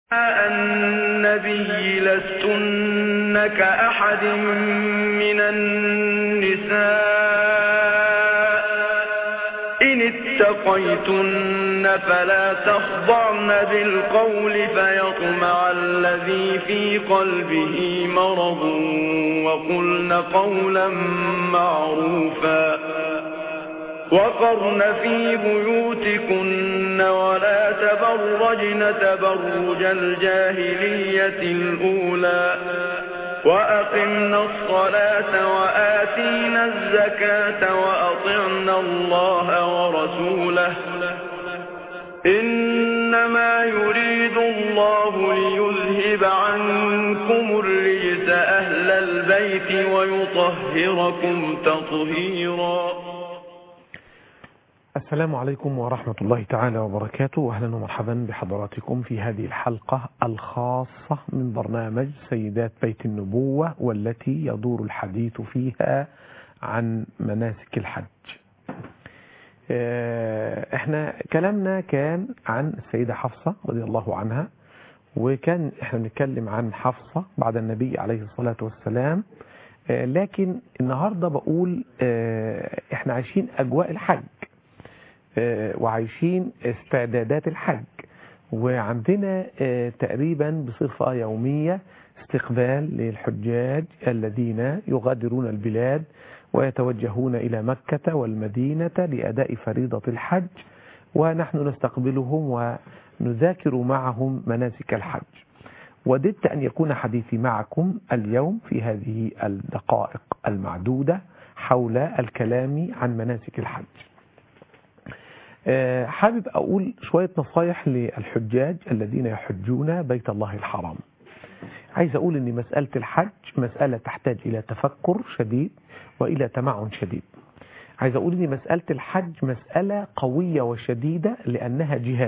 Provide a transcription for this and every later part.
النبي لستن كأحد من النساء إن اتقيتن فلا تخضعن بالقول فيطمع الذي في قلبه مرض وقلن قولا معروفا وقرن في بيوتكن ولا تبرجن تبرج الجاهلية الأولى وأقمنا الصلاة وآتينا الزكاة وأطعنا الله ورسوله إنما يريد الله ليذهب عنكم الرجس أهل البيت ويطهركم تطهيرا السلام عليكم ورحمة الله تعالى وبركاته أهلا ومرحبا بحضراتكم في هذه الحلقة الخاصة من برنامج سيدات بيت النبوة والتي يدور الحديث فيها عن مناسك الحج احنا كلامنا كان عن السيدة حفصة رضي الله عنها وكان احنا بنتكلم عن حفصة بعد النبي عليه الصلاة والسلام لكن النهاردة بقول احنا عايشين أجواء الحج وعايشين استعدادات الحج وعندنا تقريبا بصفة يومية استقبال للحجاج الذين يغادرون البلاد ويتوجهون إلى مكة والمدينة لأداء فريضة الحج ونحن نستقبلهم ونذاكر معهم مناسك الحج وددت أن يكون حديثي معكم اليوم في هذه الدقائق المعدودة حول الكلام عن مناسك الحج حابب أقول شوية نصايح للحجاج الذين يحجون بيت الله الحرام عايز أقول أن مسألة الحج مسألة تحتاج إلى تفكر شديد وإلى تمعن شديد عايز أقول أن مسألة الحج مسألة قوية وشديدة لأنها جهاد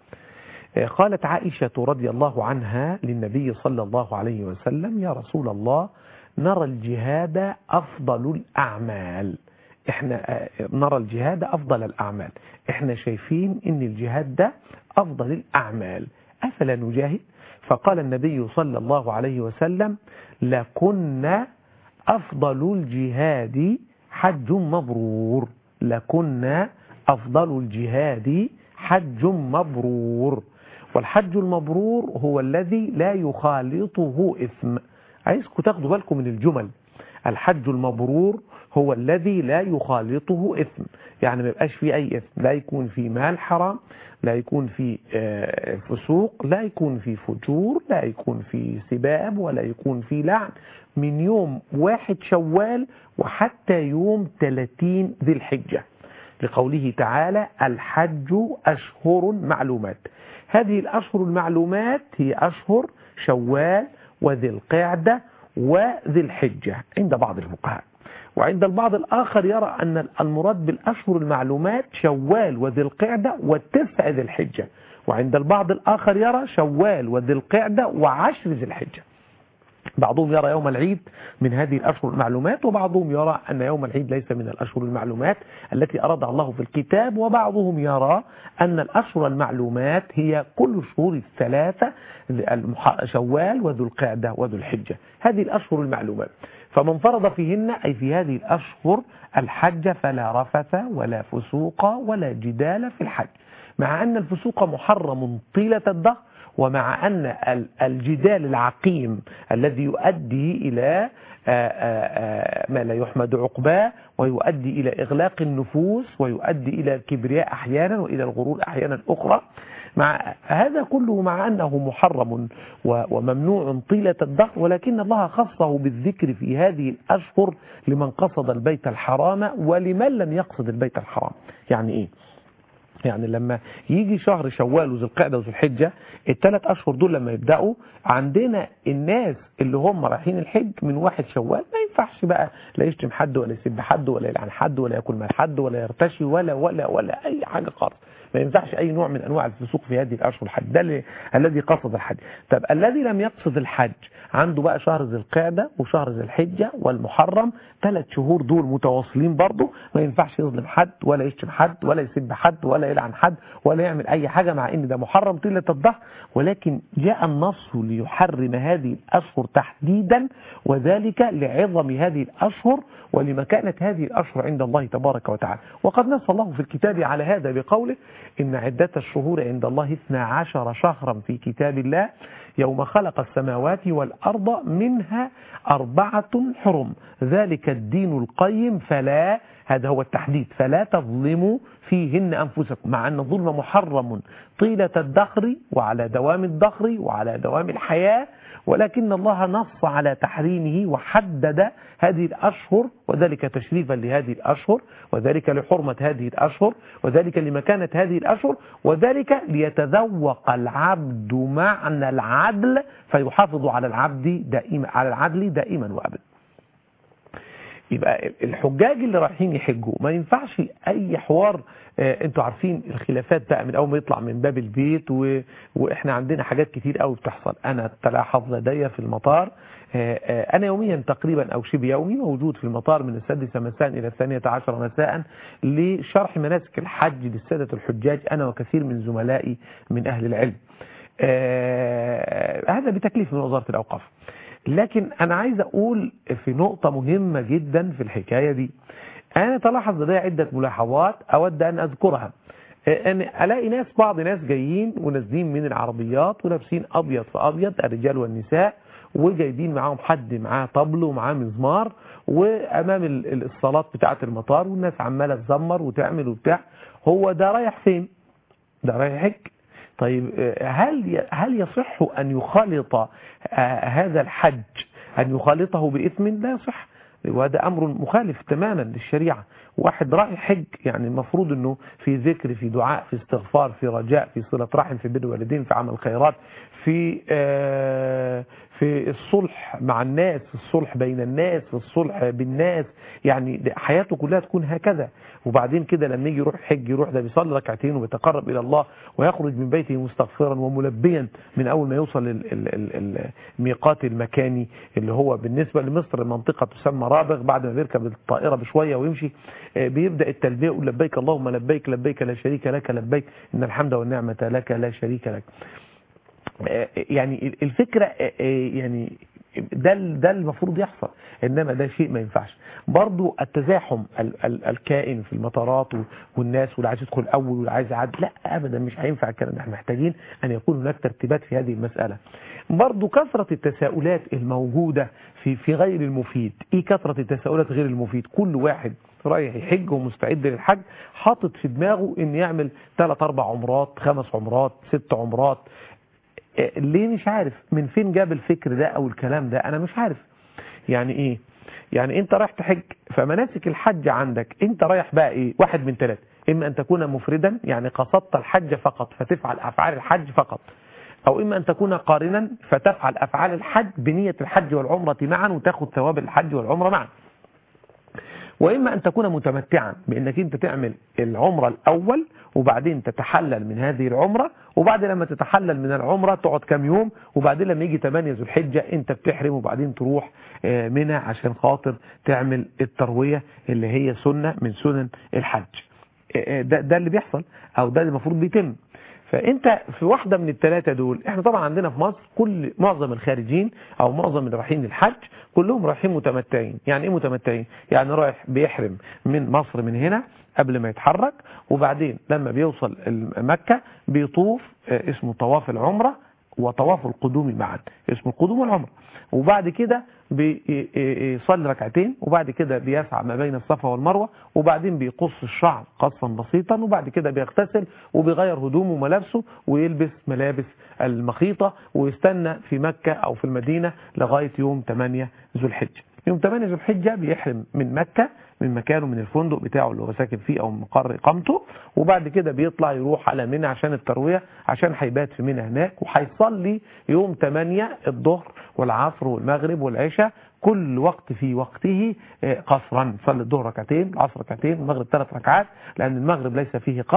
قالت عائشة رضي الله عنها للنبي صلى الله عليه وسلم يا رسول الله نرى الجهاد أفضل الأعمال احنا نرى الجهاد افضل الاعمال احنا شايفين ان الجهاد ده افضل الاعمال افلا نجاهد فقال النبي صلى الله عليه وسلم لكنا افضل الجهاد حج مبرور لكنا افضل الجهاد حج مبرور والحج المبرور هو الذي لا يخالطه اثم عايزكم تاخدوا بالكم من الجمل الحج المبرور هو الذي لا يخالطه إثم يعني ما يبقاش فيه أي إثم لا يكون في مال حرام لا يكون في فسوق لا يكون في فجور لا يكون في سباب ولا يكون في لعن من يوم واحد شوال وحتى يوم 30 ذي الحجة لقوله تعالى الحج أشهر معلومات هذه الأشهر المعلومات هي أشهر شوال وذي القعدة وذي الحجة عند بعض الفقهاء وعند البعض الآخر يرى أن المراد بالأشهر المعلومات شوال وذي القعدة والتسع ذي الحجة وعند البعض الآخر يرى شوال وذي القعدة وعشر ذي الحجة بعضهم يرى يوم العيد من هذه الأشهر المعلومات وبعضهم يرى أن يوم العيد ليس من الأشهر المعلومات التي أرادها الله في الكتاب وبعضهم يرى أن الأشهر المعلومات هي كل الشهور الثلاثة شوال وذو القعدة وذو الحجة هذه الأشهر المعلومات فمن فرض فيهن أي في هذه الأشهر الحج فلا رفث ولا فسوق ولا جدال في الحج مع أن الفسوق محرم طيلة الدهر ومع أن الجدال العقيم الذي يؤدي إلى ما لا يحمد عقباه ويؤدي إلى إغلاق النفوس ويؤدي إلى الكبرياء أحيانا وإلى الغرور أحيانا أخرى مع هذا كله مع أنه محرم وممنوع طيلة الدهر ولكن الله خصه بالذكر في هذه الأشهر لمن قصد البيت الحرام ولمن لم يقصد البيت الحرام يعني إيه يعني لما يجي شهر شوال وذو القعده وذو الحجه الثلاث اشهر دول لما يبداوا عندنا الناس اللي هم رايحين الحج من واحد شوال ما ينفعش بقى لا يشتم حد ولا يسب حد ولا يلعن حد ولا ياكل مال حد ولا يرتشي ولا ولا ولا اي حاجه خالص ما ينفعش أي نوع من أنواع الفسوق في هذه الأشهر الحج ده اللي- الذي قصد الحج طب الذي لم يقصد الحج عنده بقى شهر ذي القعدة وشهر ذي الحجة والمحرم ثلاث شهور دول متواصلين برضه ما ينفعش يظلم حد ولا يشتم حد ولا يسب حد ولا يلعن حد ولا يعمل أي حاجة مع إن ده محرم طيلة الظهر ولكن جاء النص ليحرم هذه الأشهر تحديدا وذلك لعظم هذه الأشهر ولمكانة هذه الأشهر عند الله تبارك وتعالى وقد نص الله في الكتاب على هذا بقوله إن عدة الشهور عند الله 12 شهرا في كتاب الله يوم خلق السماوات والأرض منها أربعة حرم ذلك الدين القيم فلا هذا هو التحديد فلا تظلموا فيهن أنفسكم مع أن الظلم محرم طيلة الدهر وعلى دوام الدهر وعلى دوام الحياة ولكن الله نص على تحريمه وحدد هذه الأشهر وذلك تشريفا لهذه الأشهر وذلك لحرمة هذه الأشهر وذلك لمكانة هذه الأشهر وذلك ليتذوق العبد معنى العدل فيحافظ على العبد دائما على العدل دائما وأبدا يبقى الحجاج اللي رايحين يحجوا ما ينفعش اي حوار آه، انتوا عارفين الخلافات بقى من اول ما يطلع من باب البيت و... واحنا عندنا حاجات كتير قوي بتحصل انا تلاحظ لدي في المطار آه، آه، انا يوميا تقريبا او شبه يومي موجود في المطار من السادسة مساء الى الثانية عشر مساء لشرح مناسك الحج للسادة الحجاج انا وكثير من زملائي من اهل العلم آه، هذا بتكليف من وزارة الاوقاف لكن انا عايز اقول في نقطة مهمة جدا في الحكاية دي انا تلاحظ لدي عدة ملاحظات اود ان اذكرها ان الاقي ناس بعض ناس جايين ونازلين من العربيات ولابسين ابيض في ابيض الرجال والنساء وجايبين معاهم حد معاه طبل ومعاه مزمار وامام ال- ال- الصالات بتاعه المطار والناس عماله تزمر وتعمل وبتاع هو ده رايح فين ده رايح حج طيب آه، هل ي- هل يصح ان يخالط آه، هذا الحج ان يخالطه باثم لا يصح وهذا امر مخالف تماما للشريعه واحد رايح حج يعني المفروض انه في ذكر في دعاء في استغفار في رجاء في صله رحم في بر الوالدين في عمل خيرات في آه، في الصلح مع الناس في الصلح بين الناس في الصلح بالناس يعني ده حياته كلها تكون هكذا وبعدين كده لما يجي يروح حج يروح ده بيصلي ركعتين وبيتقرب الى الله ويخرج من بيته مستغفرا وملبيا من اول ما يوصل ال- ال- ال- الميقات المكاني اللي هو بالنسبه لمصر منطقه تسمى رابغ بعد ما بيركب الطائره بشويه ويمشي آه، بيبدا التلبيه يقول لبيك اللهم لبيك لبيك لا شريك لك لبيك ان الحمد والنعمه لك لا شريك لك آه، يعني الفكرة آه، آه، يعني ده ده المفروض يحصل انما ده شيء ما ينفعش برضو التزاحم ال ال الكائن في المطارات و- والناس واللي عايز يدخل اول واللي عايز يعدي لا ابدا مش هينفع الكلام ده احنا محتاجين ان يكون هناك ترتيبات في هذه المساله برضو كثره التساؤلات الموجوده في في غير المفيد ايه كثره التساؤلات غير المفيد كل واحد رايح يحج ومستعد للحج حاطط في دماغه ان يعمل ثلاث اربع عمرات خمس عمرات ست عمرات إيه، ليه مش عارف من فين جاب الفكر ده او الكلام ده انا مش عارف يعني ايه يعني انت رايح تحج فمناسك الحج عندك انت رايح بقى ايه واحد من ثلاثة اما ان تكون مفردا يعني قصدت الحج فقط فتفعل افعال الحج فقط او اما ان تكون قارنا فتفعل افعال الحج بنية الحج والعمرة معا وتاخد ثواب الحج والعمرة معا واما ان تكون متمتعا بانك انت تعمل العمره الاول وبعدين تتحلل من هذه العمره وبعد لما تتحلل من العمره تقعد كام يوم وبعدين لما يجي 8 ذو الحجه انت بتحرم وبعدين تروح آه، منى عشان خاطر تعمل الترويه اللي هي سنه من سنن الحج آه، آه، ده ده اللي بيحصل او ده اللي المفروض بيتم فانت في واحده من الثلاثه دول احنا طبعا عندنا في مصر كل معظم الخارجين او معظم اللي رايحين للحج كلهم رايحين متمتعين يعني ايه متمتعين يعني رايح بيحرم من مصر من هنا قبل ما يتحرك وبعدين لما بيوصل مكة بيطوف آه، اسمه طواف العمرة وطواف القدوم معا اسمه القدوم والعمرة وبعد كده بيصلي ركعتين وبعد كده بيسعى ما بين الصفا والمروة وبعدين بيقص الشعر قصا بسيطا وبعد كده بيغتسل وبيغير هدومه وملابسه ويلبس ملابس المخيطة ويستنى في مكة أو في المدينة لغاية يوم 8 ذو الحجة يوم 8 ذو الحجة بيحرم من مكة من مكانه من الفندق بتاعه اللي هو ساكن فيه او مقر اقامته وبعد كده بيطلع يروح على منى عشان الترويه عشان هيبات في منى هناك وهيصلي يوم 8 الظهر والعصر والمغرب والعشاء كل وقت في وقته آه، قصرا صلي الظهر ركعتين العصر ركعتين المغرب ثلاث ركعات لان المغرب ليس فيه قصر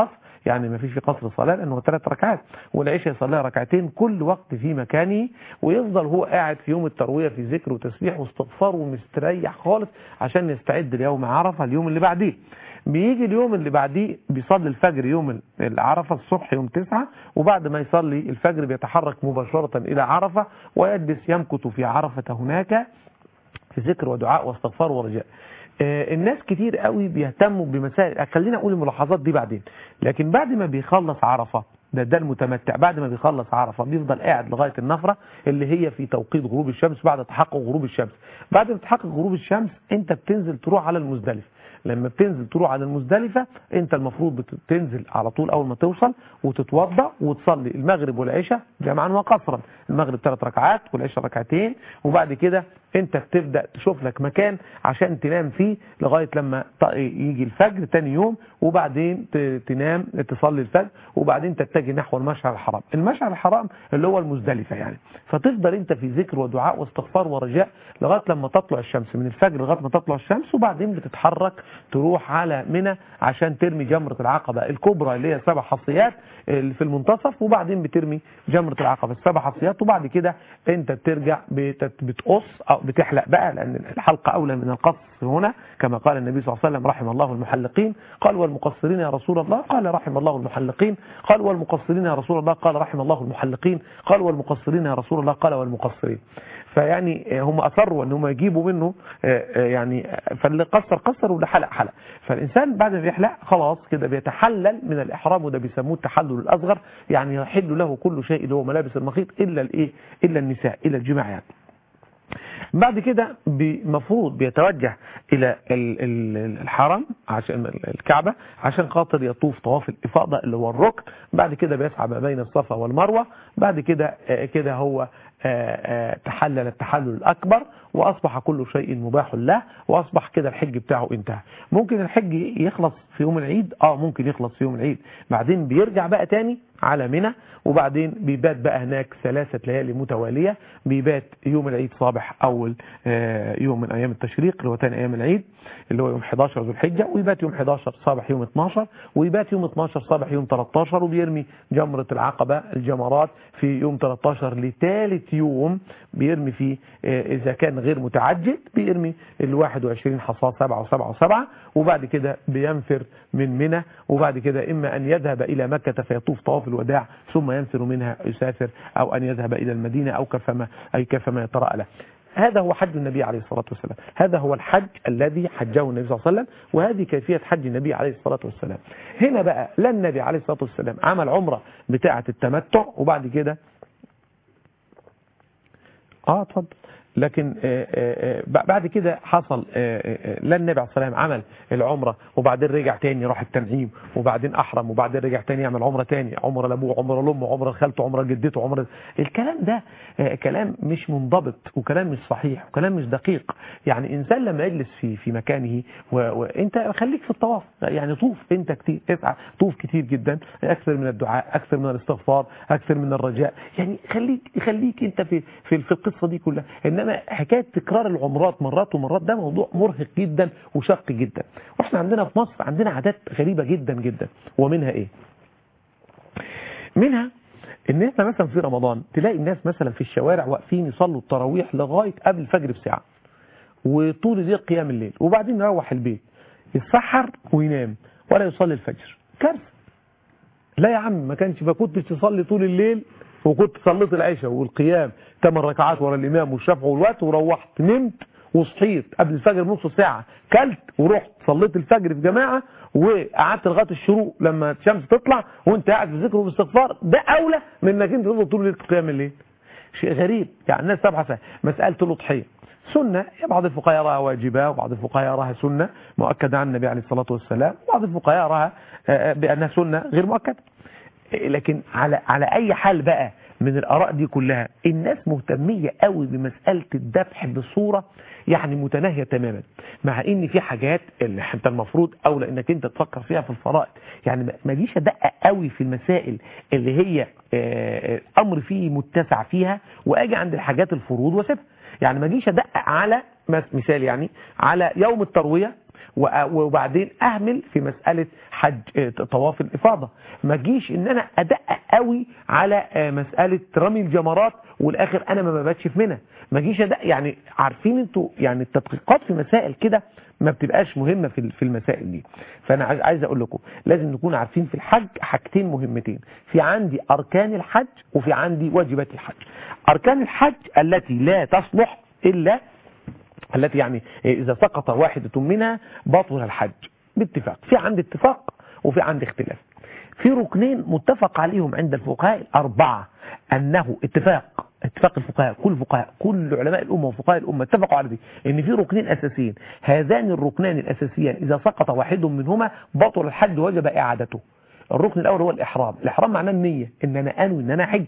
يعني ما فيش في قصر الصلاة لأنه ثلاث ركعات والعشاء يصليها ركعتين كل وقت في مكانه ويفضل هو قاعد في يوم التروية في ذكر وتسبيح واستغفار ومستريح خالص عشان يستعد ليوم عرفة اليوم اللي بعديه بيجي اليوم اللي بعديه بيصلي الفجر يوم العرفة الصبح يوم تسعة وبعد ما يصلي الفجر بيتحرك مباشرة إلى عرفة ويجلس يمكث في عرفة هناك في ذكر ودعاء واستغفار ورجاء آه، الناس كتير قوي بيهتموا بمسائل خلينا اقول الملاحظات دي بعدين لكن بعد ما بيخلص عرفة ده ده المتمتع بعد ما بيخلص عرفة بيفضل قاعد لغاية النفرة اللي هي في توقيت غروب الشمس بعد تحقق غروب الشمس بعد ما تحقق غروب الشمس انت بتنزل تروح على المزدلفة لما بتنزل تروح على المزدلفة انت المفروض بتنزل على طول اول ما توصل وتتوضا وتصلي المغرب والعشاء جمعا وقصرا المغرب ثلاث ركعات والعشاء ركعتين وبعد كده انت بتبدا تشوف لك مكان عشان تنام فيه لغايه لما ط- يجي الفجر تاني يوم وبعدين ت- تنام تصلي الفجر وبعدين تتجه نحو المشعر الحرام المشعر الحرام اللي هو المزدلفه يعني فتفضل انت في ذكر ودعاء واستغفار ورجاء لغايه لما تطلع الشمس من الفجر لغايه ما تطلع الشمس وبعدين بتتحرك تروح على منى عشان ترمي جمره العقبه الكبرى اللي هي سبع حصيات اللي في المنتصف وبعدين بترمي جمره العقبه السبع حصيات وبعد كده انت بترجع بت- بتقص او بتحلق بقى لان الحلقه اولى من القص هنا كما قال النبي صلى الله عليه وسلم رحم الله المحلقين قال والمقصرين يا رسول الله قال رحم الله المحلقين قال والمقصرين يا رسول الله قال رحم الله المحلقين قال والمقصرين يا رسول الله قال والمقصرين فيعني هم اصروا ان هم يجيبوا منه آه، آه، يعني آه، فاللي قصر قصر واللي حلق حلق فالانسان بعد ما بيحلق خلاص كده بيتحلل من الاحرام وده بيسموه التحلل الاصغر يعني يحل له كل شيء اللي هو ملابس المخيط الا الايه الا النساء الا الجماع يعني بعد كده المفروض بيتوجه الى ال- ال- الحرم عشان الكعبة عشان خاطر يطوف طواف الإفاضة اللي هو الركن بعد كده بيسعى ما بين الصفا والمروة بعد كده آه، كده هو آه، آه، تحلل التحلل الأكبر وأصبح كل شيء مباح له وأصبح كده الحج بتاعه انتهى ممكن الحج يخلص في يوم العيد اه ممكن يخلص في يوم العيد بعدين بيرجع بقى تاني على منى وبعدين بيبات بقى هناك ثلاثة ليالي متوالية بيبات يوم العيد صباح أول آه، يوم من أيام التشريق اللي هو تاني أيام العيد اللي هو يوم 11 ذو الحجة ويبات يوم 11 صباح يوم 12 ويبات يوم 12 صباح يوم 13 وبيرمي جمرة العقبة الجمرات في يوم 13 لثالث يوم بيرمي فيه آه، إذا كان غير متعجل بيرمي ال 21 حصاة 7 و7 و7 وبعد كده بينفر من منى وبعد كده إما أن يذهب إلى مكة فيطوف طواف الوداع ثم ينفر منها يسافر أو أن يذهب إلى المدينة أو كفما أي كفما يتراءى له هذا هو حج النبي عليه الصلاة والسلام هذا هو الحج الذي حجه النبي صلى الله عليه وسلم وهذه كيفية حج النبي عليه الصلاة والسلام هنا بقى لا النبي عليه الصلاة والسلام عمل عمرة بتاعة التمتع وبعد كده اه اتفضل لكن آه، آه، آه، بعد كده حصل آه، آه، آه، لا النبي عليه الصلاه والسلام عمل العمره وبعدين رجع تاني راح التنعيم وبعدين احرم وبعدين رجع تاني يعمل عمره تاني عمره لابوه عمره لامه عمره لخالته عمره لجدته عمره الكلام ده آه، كلام مش منضبط وكلام مش صحيح وكلام مش دقيق يعني انسان لما يجلس في في مكانه و- وانت خليك في الطواف يعني طوف انت كتير اسعى طوف كتير جدا اكثر من الدعاء اكثر من الاستغفار اكثر من الرجاء يعني خليك خليك انت في في, في القصه دي كلها انما حكايه تكرار العمرات مرات ومرات ده موضوع مرهق جدا وشق جدا واحنا عندنا في مصر عندنا عادات غريبه جدا جدا ومنها ايه منها ان احنا مثلا في رمضان تلاقي الناس مثلا في الشوارع واقفين يصلوا التراويح لغايه قبل الفجر بساعه وطول الليل قيام الليل وبعدين يروح البيت يتسحر وينام ولا يصلي الفجر كارثه لا يا عم ما كانش ما كنتش تصلي طول الليل وكنت صليت العشاء والقيام ثمان ركعات ورا الامام والشفع والوقت وروحت نمت وصحيت قبل الفجر بنص ساعه كلت ورحت صليت الفجر في جماعه وقعدت لغايه الشروق لما الشمس تطلع وانت قاعد في ذكر واستغفار ده اولى من انك انت تفضل طول الليل قيام الليل شيء غريب يعني الناس تبحث مساله الاضحيه سنة بعض الفقهاء يراها واجبة وبعض الفقهاء يراها سنة مؤكدة عن النبي عليه الصلاة والسلام وبعض الفقهاء يراها آه، بأنها سنة غير مؤكدة لكن على على اي حال بقى من الاراء دي كلها الناس مهتميه قوي بمساله الذبح بصوره يعني متناهيه تماما مع ان في حاجات اللي انت المفروض اولى انك انت تفكر فيها في الفرائض يعني ما- ما جيش ادقق قوي في المسائل اللي هي آه، آه، امر فيه متسع فيها واجي عند الحاجات الفروض واسيبها يعني ما جيش ادقق على مس- مثال يعني على يوم الترويه وأ- وبعدين اهمل في مساله حج آه، طواف الافاضه ما اجيش ان انا ادقق قوي على آه، مساله رمي الجمرات والاخر انا ما بباتش في منى ما اجيش ادقق يعني عارفين انتوا يعني التدقيقات في مسائل كده ما بتبقاش مهمه في في المسائل دي فانا عايز- عايز اقول لكم لازم نكون عارفين في الحج حاجتين مهمتين في عندي اركان الحج وفي عندي واجبات الحج اركان الحج التي لا تصلح الا التي يعني إذا سقط واحدة منها بطل الحج باتفاق في عند اتفاق وفي عند اختلاف في ركنين متفق عليهم عند الفقهاء الأربعة أنه اتفاق اتفاق الفقهاء كل فقهاء كل علماء الأمة وفقهاء الأمة اتفقوا على دي ان في ركنين أساسيين هذان الركنان الأساسيان إذا سقط واحد منهما بطل الحج وجب إعادته الركن الأول هو الإحرام الإحرام معناه النية إن أنا أنوي إن أنا حج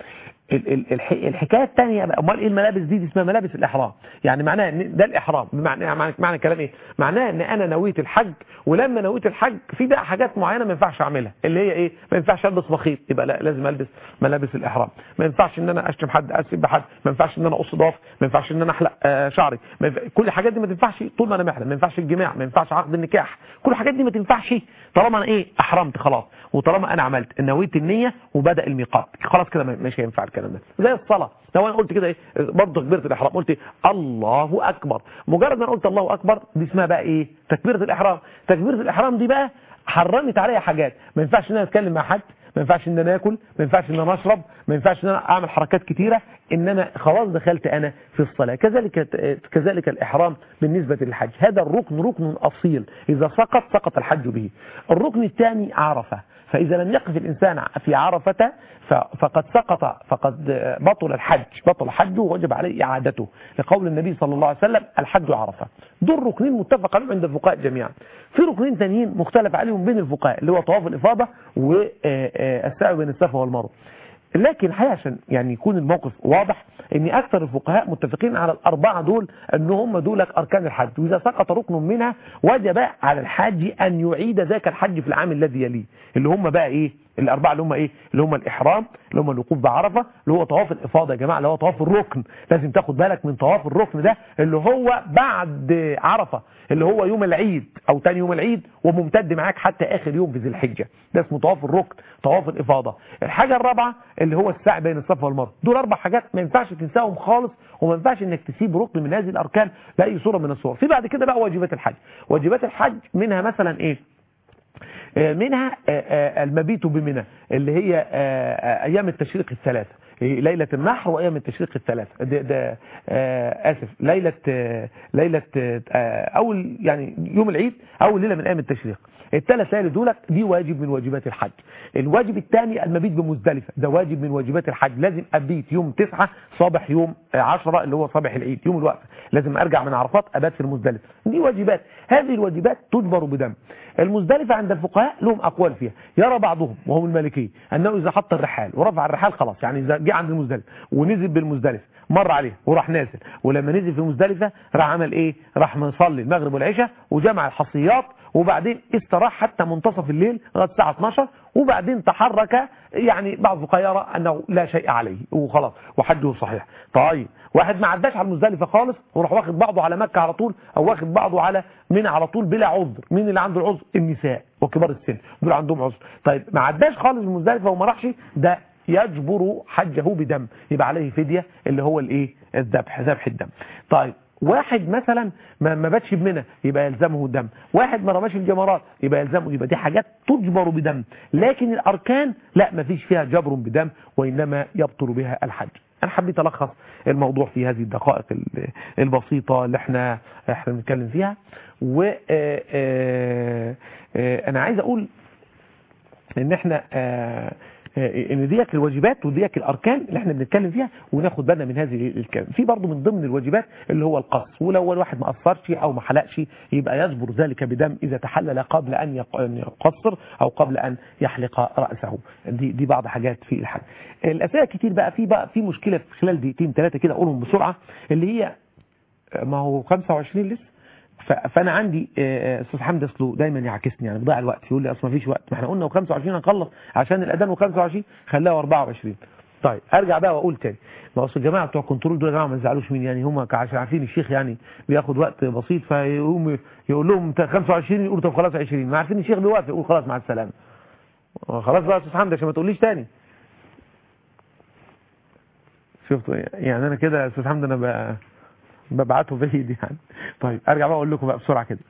ال- ال- الح- الحكايه الثانيه بقى امال ايه الملابس دي, دي اسمها ملابس الاحرام يعني معناها ان ده الاحرام بمعنى معنى, معنى الكلام ايه معناها ان انا نويت الحج ولما نويت الحج في بقى حاجات معينه ما ينفعش اعملها اللي هي ايه ما ينفعش البس بخيط يبقى لا لازم البس ملابس الاحرام ما ينفعش ان انا اشتم حد اسب حد ما ينفعش ان انا اقص ضوافر ما ينفعش ان انا احلق آه شعري ما ينفع... كل الحاجات دي ما تنفعش طول ما انا محرم ما ينفعش الجماع ما ينفعش عقد النكاح كل الحاجات دي ما تنفعش طالما انا ايه احرمت خلاص وطالما انا عملت نويت النيه وبدا الميقات خلاص كده ما- مش هينفع الكلام ده زي الصلاه لو انا قلت كده ايه برضه تكبيره الاحرام قلت إيه؟ الله اكبر مجرد ما أنا قلت الله اكبر دي اسمها بقى ايه تكبيره الاحرام تكبيره الاحرام دي بقى حرمت عليها حاجات ما ينفعش ان انا اتكلم مع حد ما ينفعش ان انا اكل ما ينفعش ان انا اشرب ما ينفعش ان انا اعمل حركات كتيره انما خلاص دخلت انا في الصلاه كذلك كذلك الاحرام بالنسبه للحج هذا الركن ركن اصيل اذا سقط سقط الحج به الركن الثاني عرفه فإذا لم يقف الإنسان في عرفة ف- فقد سقط فقد بطل الحج بطل حجه ووجب عليه إعادته لقول النبي صلى الله عليه وسلم الحج عرفة دول ركنين متفق عليهم عند الفقهاء جميعا في ركنين ثانيين مختلف عليهم بين الفقهاء اللي هو طواف الإفاضة والسعي بين الصفا والمروة لكن الحقيقه عشان يعني يكون الموقف واضح ان اكثر الفقهاء متفقين على الاربعه دول ان هم دول اركان الحج واذا سقط ركن منها وجب على الحاج ان يعيد ذاك الحج في العام الذي يليه اللي هم بقى ايه الاربعه اللي هم ايه اللي هم الاحرام اللي هم الوقوف بعرفه اللي هو طواف الافاضه يا جماعه اللي هو طواف الركن لازم تاخد بالك من طواف الركن ده اللي هو بعد عرفه اللي هو يوم العيد او تاني يوم العيد وممتد معاك حتى اخر يوم في ذي الحجه ده اسمه طواف الركن طواف الافاضه الحاجه الرابعه اللي هو السعي بين الصفا والمروه دول اربع حاجات ما ينفعش تنساهم خالص وما ينفعش انك تسيب ركن من هذه الاركان باي صوره من الصور في بعد كده بقى واجبات الحج واجبات الحج منها مثلا ايه آه، منها آه، آه، المبيت بمنى اللي هي آه، آه، ايام التشريق الثلاثه إيه، ليلة النحر وأيام التشريق الثلاثة ده, ده آه آسف ليلة آه ليلة آه أول يعني يوم العيد أول ليلة من أيام التشريق الثلاث ليالي دولت دي واجب من واجبات الحج الواجب الثاني المبيت بمزدلفة ده واجب من واجبات الحج لازم أبيت يوم تسعة صباح يوم آه، عشرة اللي هو صباح العيد يوم الوقفة لازم أرجع من عرفات أبات في المزدلفة دي واجبات هذه الواجبات تجبر بدم المزدلفة عند الفقهاء لهم أقوال فيها يرى بعضهم وهم المالكية أنه إذا حط الرحال ورفع الرحال خلاص يعني إذا جه عند المزدلفة ونزل بالمزدلفة مر عليه وراح نازل ولما نزل في المزدلفة راح عمل إيه راح مصلي المغرب والعشاء وجمع الحصيات وبعدين استراح حتى منتصف الليل لغايه الساعه 12 وبعدين تحرك يعني بعض الفقهاء يرى انه لا شيء عليه وخلاص وحجه صحيح طيب واحد ما عداش على المزدلفه خالص وراح واخد بعضه على مكه على طول او واخد بعضه على منى على طول بلا عذر مين اللي عنده العذر النساء وكبار السن دول عندهم عذر طيب ما عداش خالص المزدلفه وما راحش ده يجبر حجه بدم يبقى عليه فديه اللي هو الايه الذبح ذبح الدم طيب واحد مثلا ما ما باتش بمنى يبقى يلزمه الدم واحد ما رماش الجمرات يبقى يلزمه يبقى دي حاجات تجبر بدم لكن الاركان لا ما فيش فيها جبر بدم وانما يبطل بها الحج انا حبيت الخص الموضوع في هذه الدقائق ال- البسيطه اللي احنا احنا بنتكلم فيها و انا عايز اقول ان احنا آه، آه، ان ديك الواجبات وديك الاركان اللي احنا بنتكلم فيها وناخد بالنا من هذه الكلام في برضه من ضمن الواجبات اللي هو القص ولو الواحد ما قصرش او ما حلقش يبقى يجبر ذلك بدم اذا تحلل قبل ان يق- أن يقصر او قبل ان يحلق راسه دي دي بعض حاجات في الحج الاسئله كتير بقى في بقى في مشكله في خلال دقيقتين ثلاثه كده اقولهم بسرعه اللي هي ما هو 25 لسه ف- فانا عندي آه، استاذ حمدي اصله دايما يعكسني يعني بضيع الوقت يقول لي اصل ما فيش وقت ما احنا قلنا و25 هنخلص عشان الاذان و25 خلاها 24 طيب ارجع بقى واقول تاني ما اصل الجماعه بتوع كنترول دول يا جماعه ما يزعلوش مني يعني هم عشان عارفين الشيخ يعني بياخد وقت بسيط فيقوم يقول لهم انت 25 يقول طب خلاص 20 ما عارفين الشيخ بيوافق يقول خلاص مع السلامه خلاص بقى يا استاذ حمدي عشان ما تقوليش تاني شفتوا يعني انا كده يا استاذ حمدي انا ب- ببعته بعيد يعني طيب ارجع بقى اقول لكم بقى بسرعه كده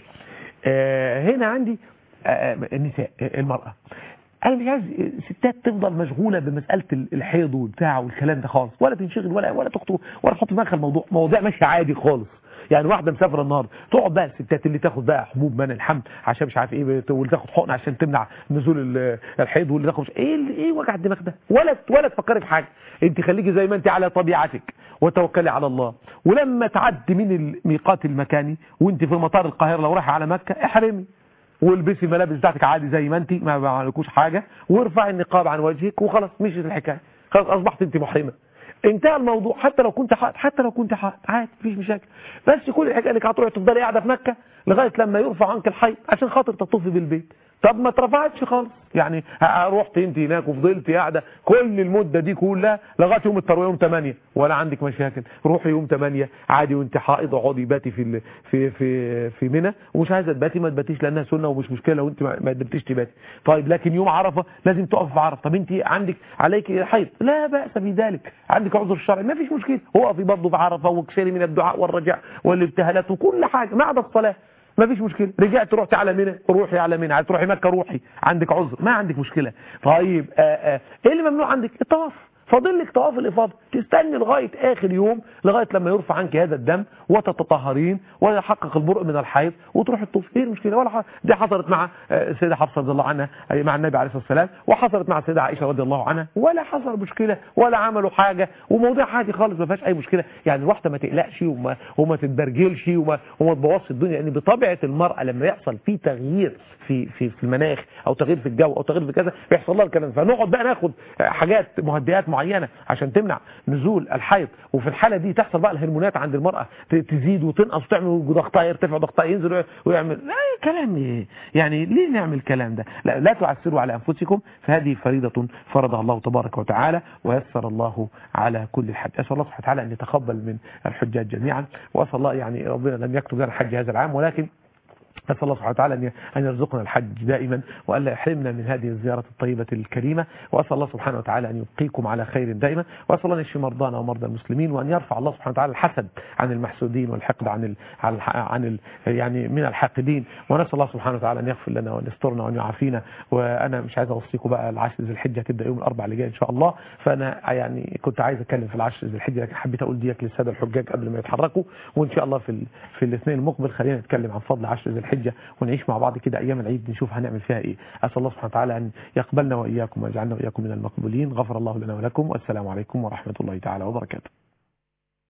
آه هنا عندي آه النساء آه، المراه انا مش عايز ستات تفضل مشغوله بمساله الحيض والبتاع والكلام ده خالص ولا تنشغل ولا ولا تخطو ولا تحط في دماغها الموضوع مواضيع ماشيه عادي خالص يعني واحده مسافره النهارده تقعد بقى الستات اللي تاخد بقى حبوب منع الحمل عشان مش عارف ايه بت- واللي تاخد حقن عشان تمنع نزول ال- الحيض واللي تاخد ايه اللي- ايه وجع الدماغ ده ولا ولا تفكري في حاجه انت خليكي زي ما انت على طبيعتك وتوكلي على الله ولما تعدي من الميقات المكاني وانت في مطار القاهره لو رايحه على مكه احرمي والبسي الملابس بتاعتك عادي زي ما انت ما ما عليكوش حاجه وارفعي النقاب عن وجهك وخلاص مشيت الحكايه خلاص اصبحت انت محرمه انتهى الموضوع حتى لو كنت حائط حتى لو كنت حائط عادي مفيش مشاكل بس كل الحكايه انك هتروحي تفضلي قاعده في مكه لغايه لما يرفع عنك الحيض عشان خاطر تطوفي بالبيت طب ما اترفعتش خالص يعني ه- رحت انت هناك وفضلت قاعده كل المده دي كلها لغايه يوم الترويه يوم 8 ولا عندك مشاكل روحي يوم 8 عادي وانت حائض اقعدي باتي في ال- في في في منى ومش عايزه تباتي ما تباتيش لانها سنه ومش مشكله وانت ما ما قدرتيش تباتي طيب لكن يوم عرفه لازم تقف في عرفه طب انت عندك عليك حيض لا باس بذلك عندك عذر شرعي ما فيش مشكله وقفي برضه في عرفه واكثري من الدعاء والرجاء والابتهالات وكل حاجه ما عدا الصلاه ما فيش مشكله رجعت رحت على منى روحي على منى عايز تروحي مكه روحي عندك عذر ما عندك مشكله طيب آآ آآ ايه اللي ممنوع عندك الطواف فاضل لك طواف الافاضه تستني لغايه اخر يوم لغايه لما يرفع عنك هذا الدم وتتطهرين ويحقق البرء من الحيض وتروح الطوف ايه المشكله ولا حاجه دي حصلت مع آه، السيده حفصه رضي الله عنها أي مع النبي عليه الصلاه والسلام وحصلت مع السيده عائشه رضي الله عنها ولا حصل مشكله ولا عملوا حاجه وموضوع عادي خالص ما فيهاش اي مشكله يعني الواحده ما تقلقش وما وما تتبرجلش وما وما تبوظش الدنيا لان بطبيعه المراه لما يحصل في تغيير في في في المناخ او تغيير في الجو او تغيير في كذا بيحصل لها الكلام ده. فنقعد بقى ناخد حاجات مهدئات معينه عشان تمنع نزول الحيض وفي الحاله دي تحصل بقى الهرمونات عند المراه ت- تزيد وتنقص وتعمل ضغطها يرتفع ضغطها ينزل وي- ويعمل لا كلام ايه يعني ليه نعمل الكلام ده لا لا تعسروا على انفسكم فهذه فريضه فرضها الله تبارك وتعالى ويسر الله على كل الحج اسال الله سبحانه وتعالى ان يتقبل من الحجاج جميعا واسال الله يعني ربنا لم يكتب لنا الحج هذا العام ولكن نسأل الله سبحانه وتعالى أن أن يرزقنا الحج دائما وألا يحرمنا من هذه الزيارة الطيبة الكريمة وأسأل الله سبحانه وتعالى أن يبقيكم على خير دائما وأسأل الله أن يشفي مرضانا ومرضى المسلمين وأن يرفع الله سبحانه وتعالى الحسد عن المحسودين والحقد عن ال عن, ال عن ال يعني من الحاقدين ونسأل الله سبحانه وتعالى أن يغفر لنا وأن يسترنا وأن يعافينا وأنا مش عايز أوصيكم بقى العشر ذي الحجة هتبدأ يوم الأربعاء اللي جاي إن شاء الله فأنا يعني كنت عايز أتكلم في العشر ذي الحجة لكن حبيت أقول ديك للسادة الحجاج قبل ما يتحركوا وإن شاء الله في ال... في الاثنين المقبل خلينا نتكلم عن فضل عشر ذي الحجة ونعيش مع بعض كده أيام العيد نشوف هنعمل فيها إيه أسأل الله سبحانه وتعالى أن يقبلنا وإياكم ويجعلنا وإياكم من المقبولين غفر الله لنا ولكم والسلام عليكم ورحمة الله تعالى وبركاته